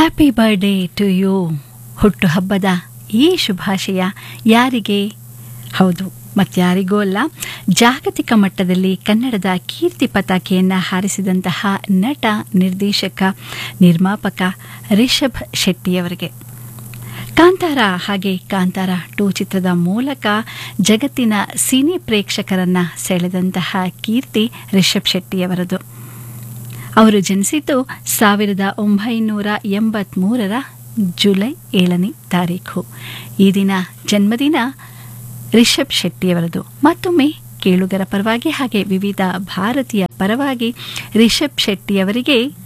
happy birthday to you ಹುಟ್ಟುಹಬ್ಬದ ಈ ಶುಭಾಶಯ ಯಾರಿಗೆ ಹೌದು ಮತ್ಯಾರಿಗೂ ಅಲ್ಲ ಜಾಗತಿಕ ಮಟ್ಟದಲ್ಲಿ ಕನ್ನಡದ ಕೀರ್ತಿ ಪತಾಕೆಯನ್ನು ಹಾರಿಸಿದಂತಹ ನಟ ನಿರ್ದೇಶಕ ನಿರ್ಮಾಪಕ ರಿಷಭ್ ಶೆಟ್ಟಿಯವರಿಗೆ ಕಾಂತಾರ ಹಾಗೆ ಕಾಂತಾರ ಟೂ ಚಿತ್ರದ ಮೂಲಕ ಜಗತ್ತಿನ ಸಿನಿ ಪ್ರೇಕ್ಷಕರನ್ನ ಸೆಳೆದಂತಹ ಕೀರ್ತಿ ರಿಷಬ್ ಶೆಟ್ಟಿಯವರದು ಅವರು ಜನಿಸಿದ್ದು ಸಾವಿರದ ಒಂಬೈನೂರ ಎಂಬತ್ಮೂರರ ಜುಲೈ ಏಳನೇ ತಾರೀಖು ಈ ದಿನ ಜನ್ಮದಿನ ರಿಷಬ್ ಶೆಟ್ಟಿಯವರದು ಮತ್ತೊಮ್ಮೆ ಕೇಳುಗರ ಪರವಾಗಿ ಹಾಗೆ ವಿವಿಧ ಭಾರತೀಯ ಪರವಾಗಿ ರಿಷಬ್ ಶೆಟ್ಟಿಯವರಿಗೆ